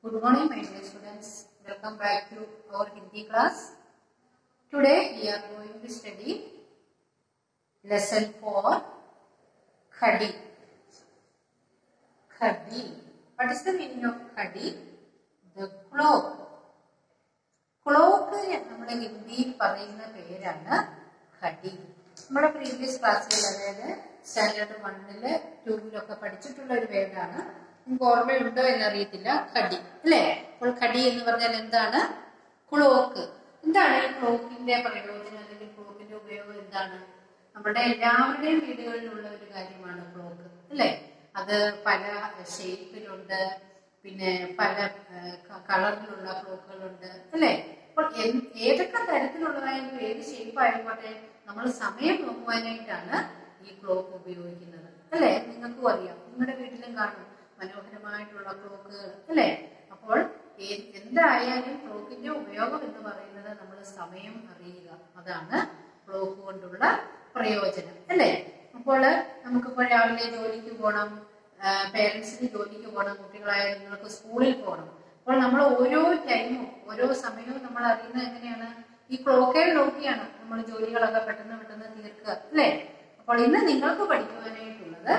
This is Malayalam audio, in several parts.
Good morning, my dear students. Welcome back to our Hindi class. Today we are going to study lesson 4 Khadi. Khadi. What is the meaning of Khadi? The cloak. Clock നമ്മുടെ ഹിന്ദിയിൽ പറയുന്ന പേരാണ് ഖടി നമ്മുടെ പ്രീവിയസ് ക്ലാസ്സിൽ അതായത് സ്റ്റാൻഡേർഡ് വണ്ണില് ടൂവിലൊക്കെ പഠിച്ചിട്ടുള്ള ഒരു വേർഡാണ് നിങ്ങൾക്ക് ഓർമ്മയുണ്ടോ എന്നറിയത്തില്ല ഖടി അല്ലേ അപ്പോൾ ഖടി എന്ന് പറഞ്ഞാൽ എന്താണ് ക്ലോക്ക് എന്താണ് ഈ ക്ലോക്കിന്റെ പ്രയോജനം അല്ലെങ്കിൽ ക്ലോക്കിന്റെ ഉപയോഗം എന്താണ് നമ്മുടെ എല്ലാവരുടെയും വീടുകളിലുള്ള ഒരു കാര്യമാണ് ക്ലോക്ക് അല്ലേ അത് പല ഷേപ്പിലുണ്ട് പിന്നെ പല കളറിലുള്ള ക്ലോക്കുകളുണ്ട് അല്ലേ അപ്പോൾ എൻ- ഏതൊക്കെ തരത്തിലുള്ളതായാലും ഏത് ഷേപ്പ് ആയിക്കോട്ടെ നമ്മൾ സമയം നോക്കുവാനായിട്ടാണ് ഈ ക്ലോക്ക് ഉപയോഗിക്കുന്നത് അല്ലേ നിങ്ങൾക്കും അറിയാം നിങ്ങളുടെ വീട്ടിലും കാണും മനോഹരമായിട്ടുള്ള ക്ലോക്കുകൾ അല്ലേ അപ്പോൾ ഏ- എന്തായാലും ക്ലോക്കിന്റെ ഉപയോഗം എന്ന് പറയുന്നത് നമ്മൾ സമയം അറിയുക അതാണ് ക്ലോക്ക് കൊണ്ടുള്ള പ്രയോജനം അല്ലേ അപ്പോൾ നമുക്കിപ്പോൾ രാവിലെ ജോലിക്ക് പോകണം പേരൻസിന് ജോലിക്ക് പോകണം കുട്ടികളായ നിങ്ങൾക്ക് സ്കൂളിൽ പോകണം അപ്പോൾ നമ്മൾ ഓരോ ടൈമും ഓരോ സമയവും നമ്മൾ അറിയുന്നത് എങ്ങനെയാണ് ഈ ക്ലോക്കേ നോക്കിയാണ് നമ്മൾ ജോലികളൊക്കെ പെട്ടെന്ന് പെട്ടെന്ന് തീർക്കുക അല്ലേ അപ്പോൾ ഇന്ന് നിങ്ങൾക്ക് പഠിക്കുവാനായിട്ടുള്ളത്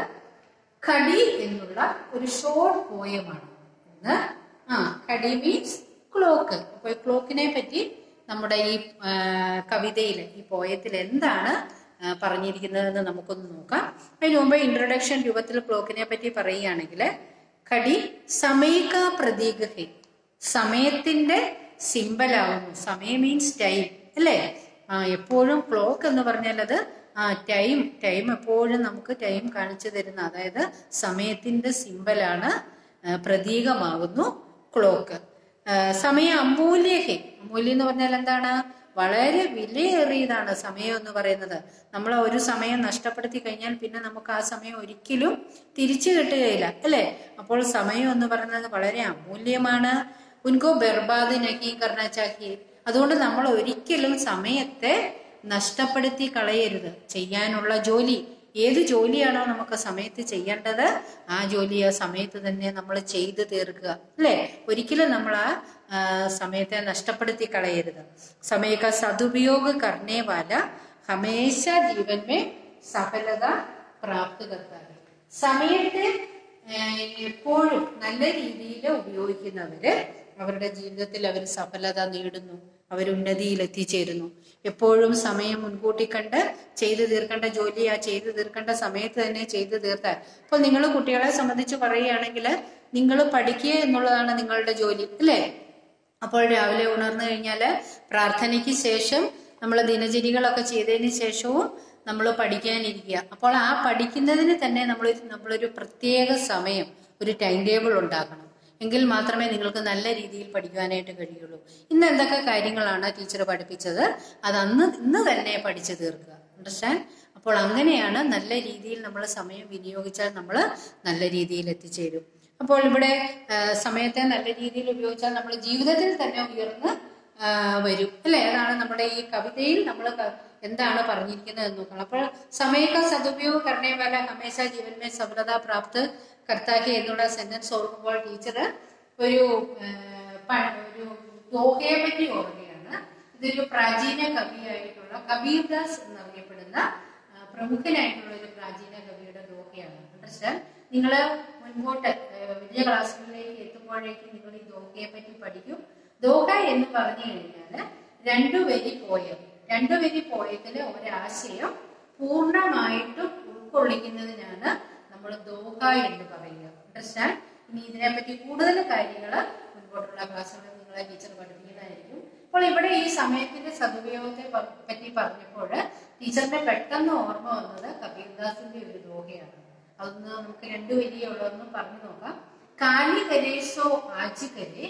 ഖടി എന്നുള്ള ഒരു ഷോർട്ട് പോയമാണ് ഇന്ന് ആ ഖടി മീൻസ് ക്ലോക്ക് അപ്പോൾ ക്ലോക്കിനെ പറ്റി നമ്മുടെ ഈ ആ, കവിതയിൽ ഈ പോയത്തിൽ എന്താണ് ആ, പറഞ്ഞിരിക്കുന്നതെന്ന് നമുക്കൊന്ന് നോക്കാം അതിന് മുമ്പ് ഇൻട്രൊഡക്ഷൻ രൂപത്തിൽ ക്ലോക്കിനെ പറ്റി പറയുകയാണെങ്കിൽ ഖടി സമയിക പ്രതീക ഹെ സമയത്തിന്റെ സിമ്പലാവുന്നു സമയം മീൻസ് ടൈം അല്ലേ ആ എപ്പോഴും ക്ലോക്ക് എന്ന് പറഞ്ഞാൽ അത് ആ ടൈം ടൈം എപ്പോഴും നമുക്ക് ടൈം കാണിച്ചു തരുന്ന അതായത് സമയത്തിന്റെ സിമ്പലാണ് ആ, പ്രതീകമാകുന്നു ക്ലോക്ക് ആ, സമയം അമൂല്യഹേ അമൂല്യം എന്ന് പറഞ്ഞാൽ എന്താണ് വളരെ വിലയേറിയതാണ് സമയം എന്ന് പറയുന്നത് നമ്മൾ ഒരു സമയം നഷ്ടപ്പെടുത്തി കഴിഞ്ഞാൽ പിന്നെ നമുക്ക് ആ സമയം ഒരിക്കലും തിരിച്ചു കിട്ടുകയില്ല അല്ലേ അപ്പോൾ സമയം എന്ന് പറയുന്നത് വളരെ അമൂല്യമാണ് ഉൻകോ ബർബാദ് നഹി കർണ ചാഹിയെ അതുകൊണ്ട് നമ്മൾ ഒരിക്കലും സമയത്തെ നഷ്ടപ്പെടുത്തി കളയരുത് ചെയ്യാനുള്ള ജോലി ഏത് ജോലിയാണോ നമുക്ക് സമയത്ത് ചെയ്യേണ്ടത് ആ ജോലി ആ സമയത്ത് തന്നെ നമ്മൾ ചെയ്തു തീർക്കുക അല്ലേ ഒരിക്കലും നമ്മൾ ആ ആ, സമയത്തെ നഷ്ടപ്പെടുത്തി കളയരുത് സമയ का सदुपयोग करने वाला हमेशा जीवन में സഫലത പ്രാപ്ത് करता है സമയത്തെ ഏഹ്, എപ്പോഴും നല്ല രീതിയിൽ ഉപയോഗിക്കുന്നവര് അവരുടെ ജീവിതത്തിൽ അവർ സഫലത നേടുന്നു അവർ ഉന്നതിയിൽ എത്തിച്ചേരുന്നു എപ്പോഴും സമയം മുൻകൂട്ടി കണ്ട് ചെയ്തു തീർക്കേണ്ട ജോലി ആ ചെയ്തു തീർക്കേണ്ട സമയത്ത് തന്നെ ചെയ്തു തീർത്താൽ അപ്പോൾ നിങ്ങൾ കുട്ടികളെ സംബന്ധിച്ച് പറയുകയാണെങ്കിൽ നിങ്ങൾ പഠിക്കുക എന്നുള്ളതാണ് നിങ്ങളുടെ ജോലി അല്ലേ അപ്പോൾ രാവിലെ ഉണർന്നു കഴിഞ്ഞാൽ പ്രാർത്ഥനയ്ക്ക് ശേഷം നമ്മൾ ദിനചര്യകളൊക്കെ ചെയ്തതിന് ശേഷവും നമ്മൾ പഠിക്കാനിരിക്കുക അപ്പോൾ ആ പഠിക്കുന്നതിന് തന്നെ നമ്മൾ നമ്മളൊരു പ്രത്യേക സമയം ഒരു ടൈം ടേബിൾ ഉണ്ടാക്കണം എങ്കിൽ മാത്രമേ നിങ്ങൾക്ക് നല്ല രീതിയിൽ പഠിക്കുവാനായിട്ട് കഴിയുള്ളൂ ഇന്ന് എന്തൊക്കെ കാര്യങ്ങളാണ് ടീച്ചർ പഠിപ്പിച്ചത് അത് അന്ന് ഇന്ന് തന്നെ പഠിച്ചു തീർക്കുക അണ്ടർസ്റ്റാൻഡ് അപ്പോൾ അങ്ങനെയാണ് നല്ല രീതിയിൽ നമ്മൾ സമയം വിനിയോഗിച്ചാൽ നമ്മൾ നല്ല രീതിയിൽ എത്തിച്ചേരും അപ്പോൾ ഇവിടെ ആ, സമയത്തെ നല്ല രീതിയിൽ ഉപയോഗിച്ചാൽ നമ്മൾ ജീവിതത്തിൽ തന്നെ ഉയർന്ന് ആ, വരും അല്ലെ അതാണ് നമ്മുടെ ഈ കവിതയിൽ നമ്മൾ എന്താണ് പറഞ്ഞിരിക്കുന്നത് എന്ന് നോക്കണം അപ്പോൾ സമയക്ക സദുപയോഗ കരണേ വാല ഹമേശ ജീവൻ മേ സഫലത പ്രാപ്ത് കർത്താക്കി എന്നുള്ള സെന്റൻസ് ഓർക്കുമ്പോൾ ടീച്ചർ ഒരു ആ, പ- ഒരു ദോഹയെ പറ്റി ഓർക്കുകയാണ് ഇതൊരു പ്രാചീന കവിയായിട്ടുള്ള കബീർദാസ് എന്നറിയപ്പെടുന്ന ആ, പ്രമുഖനായിട്ടുള്ള ഒരു പ്രാചീന കവിയുടെ ദോഹയാണ് അണ്ടർസ്റ്റാൻഡ് നിങ്ങൾ മുൻപോട്ട് ആ, വലിയ ക്ലാസ്സുകളിലേക്ക് എത്തുമ്പോഴേക്കും നിങ്ങൾ ഈ ദോഹയെ പറ്റി പഠിക്കും ദോഹ എന്ന് പറഞ്ഞു കഴിഞ്ഞാൽ രണ്ടു വരി പോയം രണ്ടു വരി പോയത്തില് ഒരാശയം പൂർണ്ണമായിട്ടും ഉൾക്കൊള്ളിക്കുന്നതിനാണ് നമ്മൾ ദോഹ എന്ന് പറയുക അണ്ടർസ്റ്റാൻഡ് ഇനി ഇതിനെപ്പറ്റി കൂടുതൽ കാര്യങ്ങൾ മുൻപോട്ടുള്ള ക്ലാസ്സുകളിൽ നിങ്ങളെ ടീച്ചർ പഠിപ്പിക്കുന്നതായിരിക്കും അപ്പോൾ ഇവിടെ ഈ സമയത്തിന്റെ സദുപയോഗത്തെ പ- പറ്റി പറഞ്ഞപ്പോൾ ടീച്ചറിന്റെ പെട്ടെന്ന് ഓർമ്മ വന്നത് കബീർദാസിന്റെ ഒരു ദോഹയാണ് അതൊന്ന് നമുക്ക് രണ്ടു വരിയുള്ളതെന്ന് പറഞ്ഞു നോക്കാം കാലി കരേശോ ആജ് കരേ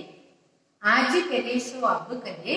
ആജ് കരേശോ അബ് കരേ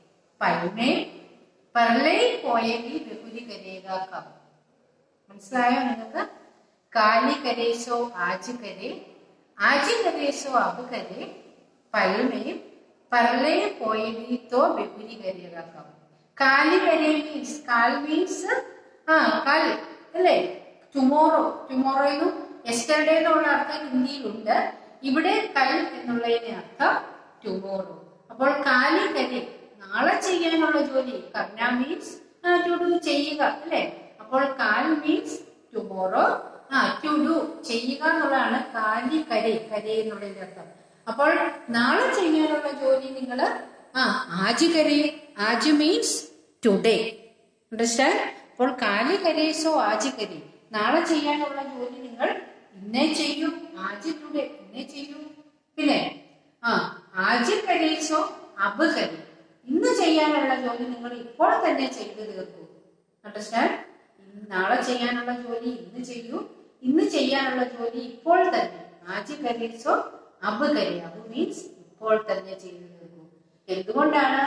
പൽമേ പർലേ പോയവി ബഹുരി കരേക കം മനസ്സിലായോ നിങ്ങൾക്ക് കാലി കരേശോ ആജ് കരേ ആജ് കരേശോ അബ് കരേ പൽമേ പർലേ പോയവി തോ ബഹുരി കരേക കം കാലി കരേ മീൻസ് കാൽ മീൻസ് ആ കാൽ അല്ലേ ടുമോറോ ടുമോറോ എന്നും യെസ്റ്റർഡേ എന്നുള്ള അർത്ഥം ഹിന്ദിയിലുണ്ട് ഇവിടെ കൽ എന്നുള്ളതിന്റെ അർത്ഥം ടുമോറോ അപ്പോൾ കാലി കരി നാളെ ചെയ്യാനുള്ള ജോലി കർണ മീൻസ് ടു ഡു ചെയ്യുക അല്ലെ അപ്പോൾ കാൽ മീൻസ് ടുമോറോ ആ ടു ഡു ചെയ്യുക എന്നുള്ളതാണ് കാലി കരി കരി എന്നുള്ളതിന്റെ അർത്ഥം അപ്പോൾ നാളെ ചെയ്യാനുള്ള ജോലി നിങ്ങൾ ആ ആജ് കരി ആജ് മീൻസ് ടുഡേ അണ്ടർസ്റ്റാൻഡ് അപ്പോൾ കാലി കരേസോ ആജ് കരി നാളെ ചെയ്യാനുള്ള ജോലി നിങ്ങൾ ഇന്നേ ചെയ്യൂ ആജ് ടുഡേ ഇന്നേ ചെയ്യൂ പിന്നെ ആ ആജ് കരേസോ അബ് കരി ഇന്ന് ചെയ്യാനുള്ള ജോലി നിങ്ങൾ ഇപ്പോൾ തന്നെ ചെയ്തു തീർക്കൂ അണ്ടർസ്റ്റാൻഡ് നാളെ ചെയ്യാനുള്ള ജോലി ഇന്ന് ചെയ്യൂ ഇന്ന് ചെയ്യാനുള്ള ജോലി ഇപ്പോൾ തന്നെ ആജ് കരീസോ അബ് കരി അബ് മീൻസ് ഇപ്പോൾ തന്നെ ചെയ്തു തീർക്കൂ എന്തുകൊണ്ടാണ്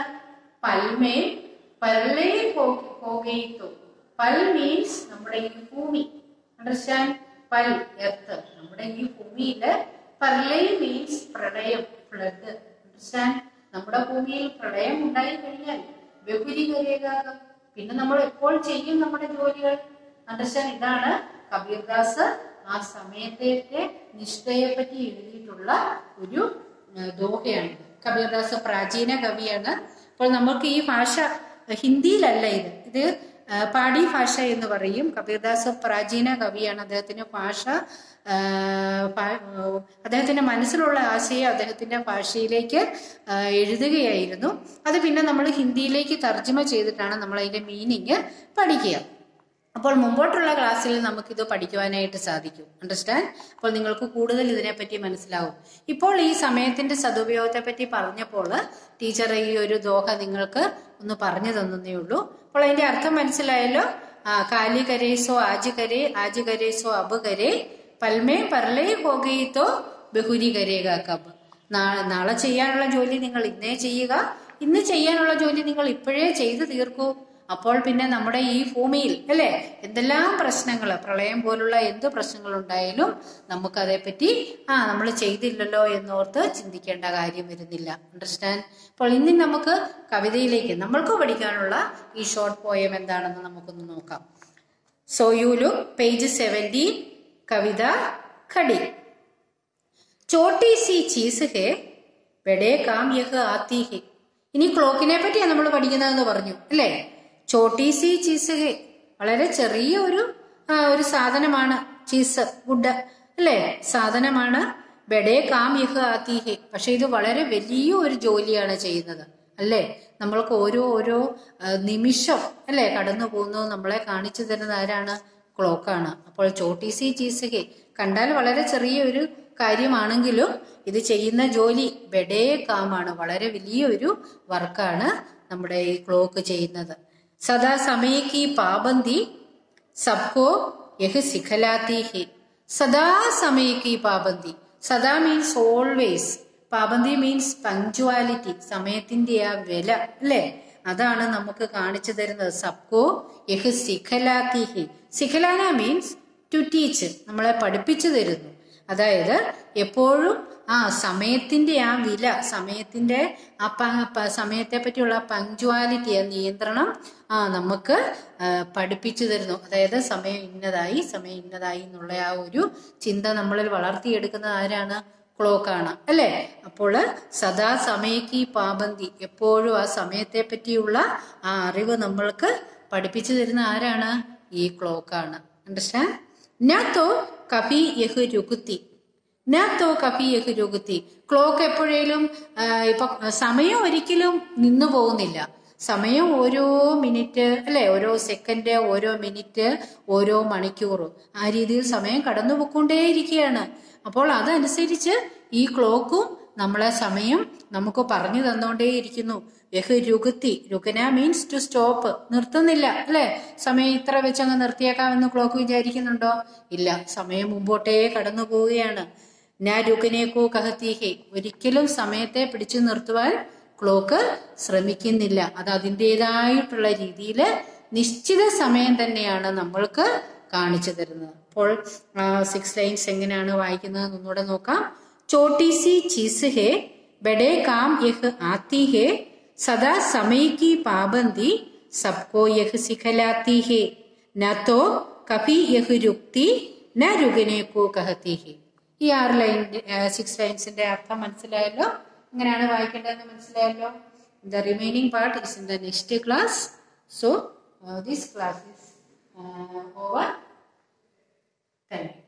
പൽമേ പരലേ പോകയിത്തു പൽ മീൻസ് നമ്മുടെ ഈ ഭൂമി അണ്ടർസ്റ്റാൻഡ് പൽ എർത്ത് നമ്മുടെ ഈ ഭൂമിയില് പരലേ മീൻസ് പ്രളയം ഫ്ലഡ് അണ്ടർസ്റ്റാൻഡ് നമ്മുടെ ഭൂമിയിൽ പ്രളയം ഉണ്ടായി കഴിഞ്ഞാൽ ബഹുരീകരേകാകം പിന്നെ നമ്മൾ എപ്പോൾ ചെയ്യും നമ്മുടെ ജോലികൾ അണ്ടർസ്റ്റാൻഡ് ഇതാണ് കബീർദാസ് ആ സമയത്തെ നിഷ്ഠയെ പറ്റി എഴുതിയിട്ടുള്ള ഒരു ഏഹ്, ദോഹയാണ് കബീർദാസ് പ്രാചീന കവിയാണ് അപ്പോൾ നമുക്ക് ഈ ഭാഷ ഹിന്ദിയിലല്ല ഇത് ഇത് ആ, പാടി ഭാഷ എന്ന് പറയും കബീർദാസ് പ്രാചീന കവിയാണ് അദ്ദേഹത്തിന്റെ ഭാഷ ആ, ഭാ- അദ്ദേഹത്തിന്റെ മനസ്സിലുള്ള ആശയം അദ്ദേഹത്തിന്റെ ഭാഷയിലേക്ക് ആ, എഴുതുകയായിരുന്നു അത് പിന്നെ നമ്മൾ ഹിന്ദിയിലേക്ക് തർജ്ജമ ചെയ്തിട്ടാണ് നമ്മൾ അതിന്റെ മീനിങ് പഠിക്കുക അപ്പോൾ മുമ്പോട്ടുള്ള ക്ലാസ്സിൽ നമുക്കിത് പഠിക്കുവാനായിട്ട് സാധിക്കും അണ്ടർസ്റ്റാൻഡ് അപ്പോൾ നിങ്ങൾക്ക് കൂടുതൽ ഇതിനെപ്പറ്റി മനസ്സിലാവും ഇപ്പോൾ ഈ സമയത്തിന്റെ സതുപയോഗത്തെ പറ്റി പറഞ്ഞപ്പോൾ ടീച്ചർ ഈ ഒരു ദോഹ നിങ്ങൾക്ക് ഒന്ന് പറഞ്ഞു തന്നേ ഉള്ളൂ അപ്പോൾ അതിന്റെ അർത്ഥം മനസ്സിലായല്ലോ ആ കാലി കരേസോ ആജ് കരേ ആജ് കരേസോ അബ് കരേ പൽമേ പർലേ ഹോഗയിത്തോ ബഹുരി കരേക കബ് നാളെ നാളെ ചെയ്യാനുള്ള ജോലി നിങ്ങൾ ഇന്നേ ചെയ്യുക ഇന്ന് ചെയ്യാനുള്ള ജോലി നിങ്ങൾ ഇപ്പോഴേ ചെയ്തു തീർക്കൂ അപ്പോൾ പിന്നെ നമ്മുടെ ഈ ഭൂമിയിൽ അല്ലെ എന്തെല്ലാം പ്രശ്നങ്ങൾ പ്രളയം പോലുള്ള എന്ത് പ്രശ്നങ്ങൾ ഉണ്ടായാലും നമുക്ക് അതേപ്പറ്റി ആ നമ്മൾ ചെയ്തില്ലല്ലോ എന്നോർത്ത് ചിന്തിക്കേണ്ട കാര്യം വരുന്നില്ല അണ്ടർസ്റ്റാൻഡ് അപ്പോൾ ഇനി നമുക്ക് കവിതയിലേക്ക് നമ്മൾക്ക് പഠിക്കാനുള്ള ഈ ഷോർട്ട് പോയം എന്താണെന്ന് നമുക്കൊന്ന് നോക്കാം so you look page seventeen കവിത ഖടി ചോട്ടി സി ചീസ് ഹേ ബഡേ കാം യഹ് ആത്തി ഹേ ഇനി ക്ലോക്കിനെ പറ്റിയാണ് നമ്മൾ പഠിക്കുന്നതെന്ന് പറഞ്ഞു അല്ലേ ചോട്ടി സി ചീസ് ഹേ വളരെ ചെറിയ ഒരു ആ, ഒരു സാധനമാണ് ചീസ് വുഡ് അല്ലേ സാധനമാണ് ബഡേ കാം യഹ് ആത്തി ഹേ പക്ഷെ ഇത് വളരെ വലിയ ഒരു ജോലിയാണ് ചെയ്യുന്നത് അല്ലേ നമ്മൾക്ക് ഓരോ ഓരോ ആ, നിമിഷം അല്ലേ കടന്നു പോകുന്നത് നമ്മളെ കാണിച്ചു തരുന്നത് ആരാണ് ക്ലോക്കാണ് അപ്പോൾ ചോട്ടീസി ചീസുകെ കണ്ടാൽ വളരെ ചെറിയ ഒരു കാര്യമാണെങ്കിലും ഇത് ചെയ്യുന്ന ജോലി ബെഡേ കാമാണ് വളരെ വലിയൊരു വർക്കാണ് നമ്മുടെ ഈ ക്ലോക്ക് ചെയ്യുന്നത് സദാ സമയക്ക് പാബന്തി സബ്കോ യഹ് സിഖലാത്തി ഹി സദാ സമയക്ക് പാബന്തി സദാ മീൻസ് ഓൾവേസ് പാബന്തി മീൻസ് പങ്ക്ച്വാലിറ്റി സമയത്തിന്റെ ആ വില അല്ലേ അതാണ് നമുക്ക് കാണിച്ചു തരുന്നത് സബ്കോ യഹ് സിഖലാത്തി ഹി സിഖലാന മീൻസ് ടു ടീച്ച് നമ്മളെ പഠിപ്പിച്ചു തരുന്നു അതായത് എപ്പോഴും ആ സമയത്തിന്റെ ആ വില സമയത്തിന്റെ ആ പ- പ- സമയത്തെ പറ്റിയുള്ള പങ്ക്ച്വാലിറ്റി ആ നിയന്ത്രണം ആ നമുക്ക് ആ, പഠിപ്പിച്ചു തരുന്നു അതായത് സമയം ഇന്നതായി സമയം ഇന്നതായി എന്നുള്ള ആ ഒരു ചിന്ത നമ്മളിൽ വളർത്തിയെടുക്കുന്നത് ആരാണ് ക്ലോക്കാണ് അല്ലേ അപ്പോൾ സദാ സമയക്ക് പാബന്തി എപ്പോഴും ആ സമയത്തെ പറ്റിയുള്ള ആ അറിവ് നമ്മൾക്ക് പഠിപ്പിച്ചു തരുന്ന ആരാണ് ഈ ക്ലോക്കാണ് അണ്ടർസ്റ്റാൻഡ് നാത്തോ കപി യഹ് രുകുത്തി നാത്തോ കപി യഹ് രുകുത്തി ക്ലോക്ക് എപ്പോഴേലും ആ, ഇപ്പൊ സമയം ഒരിക്കലും നിന്നു പോകുന്നില്ല സമയം ഓരോ മിനിറ്റ് അല്ലെ ഓരോ സെക്കൻഡ് ഓരോ മിനിറ്റ് ഓരോ മണിക്കൂർ ആ രീതിയിൽ സമയം കടന്നു പോയിക്കൊണ്ടേയിരിക്കുകയാണ് അപ്പോൾ അതനുസരിച്ച് ഈ ക്ലോക്കും നമ്മളെ സമയം നമുക്ക് പറഞ്ഞു തന്നോണ്ടേയിരിക്കുന്നു യഹ് രുകുത്തി രുകന മീൻസ് ടു സ്റ്റോപ്പ് നിർത്തുന്നില്ല അല്ലെ സമയം ഇത്ര വെച്ചങ്ങ് നിർത്തിയേക്കാമെന്ന് ക്ലോക്ക് വിചാരിക്കുന്നുണ്ടോ ഇല്ല സമയം മുമ്പോട്ടേ കടന്നു പോവുകയാണ് ഞാൻ രുകനേക്കോ കഹത്തീഹെ ഒരിക്കലും സമയത്തെ പിടിച്ചു നിർത്തുവാൻ ക്ലോക്ക് ശ്രമിക്കുന്നില്ല അത് അതിൻ്റെതായിട്ടുള്ള രീതിയിൽ നിശ്ചിത സമയം തന്നെയാണ് നമ്മൾക്ക് കാണിച്ചു തരുന്നത് അപ്പോൾ സിക്സ് ലൈൻസ് എങ്ങനെയാണ് വായിക്കുന്നത് ഒന്നുകൂടെ നോക്കാം ചോട്ടി സി ചീസ് ഹേ ബഡേ കാം യഹ് ആത്തി ഹേ സദാ സമയ की पाबंदी सबको यह सिखलाती है न तो कभी यह रुकती न रुकने को कहती है ഈ ആറ് ലൈൻ സിക്സ് ലൈൻസിന്റെ അർത്ഥം മനസ്സിലായല്ലോ ഇങ്ങനെയാണ് വായിക്കേണ്ടതെന്ന് മനസ്സിലായല്ലോ the remaining part is in the next class so this class is over thank U